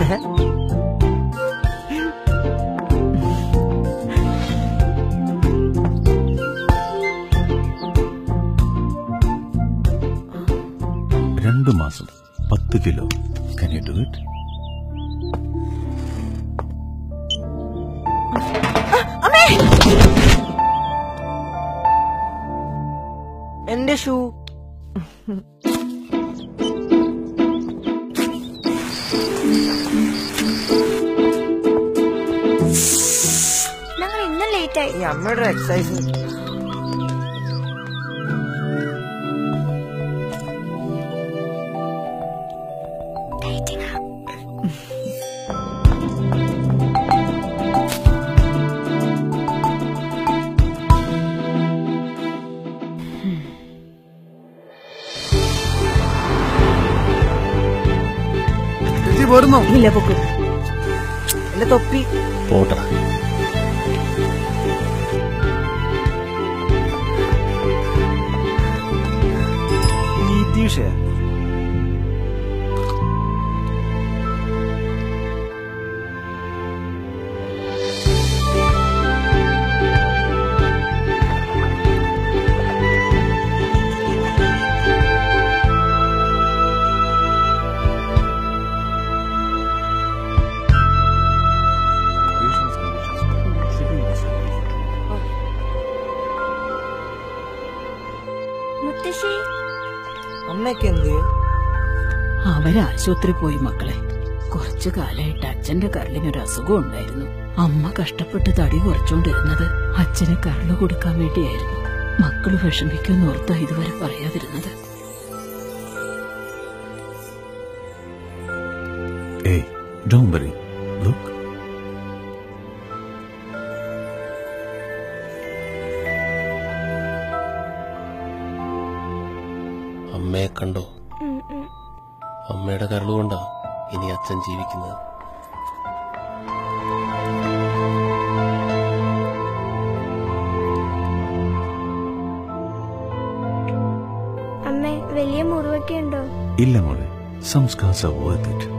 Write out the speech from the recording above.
രണ്ടു മാസം പത്ത് kilo can you do it എന്റെ ഷൂ ഞങ്ങൾ ഇന്നും ലേറ്റ് ആയി ഈ അമ്മയുടെ എക്സസൈസ് വരുന്നു ഇല്ല പൊക്കു എന്റെ തൊപ്പി പോട്ട നീതീഷേ മുത്തശ്ശി അമ്മയൊക്കെ എന്ത് ചെയ്യും? അവര് ആശുപത്രി പോയി മക്കളെ കുറച്ചു കാലായിട്ട് അച്ഛന്റെ കരളിനൊരു അസുഖം ഉണ്ടായിരുന്നു അമ്മ കഷ്ടപ്പെട്ട് തടി കുറച്ചോണ്ടിരുന്നത് അച്ഛന് കരള് കൊടുക്കാൻ വേണ്ടിയായിരുന്നു മക്കള് വിഷമിക്കുമെന്ന് ഓർത്താ ഇതുവരെ പറയാതിരുന്നത് ഏയ് ഡോണ്ട് വറി ലുക്ക് അമ്മയെ കണ്ടോ ഉം, ഉം. അമ്മയുടെ കരളുകൊണ്ടാ ഇനി അച്ഛൻ ജീവിക്കുന്നത് അമ്മേ വലിയ മുറിവൊക്കെ ഉണ്ടോ ഇല്ല മോളെ സംസ്കാർസ് ആർ വർത്ത് ഇറ്റ്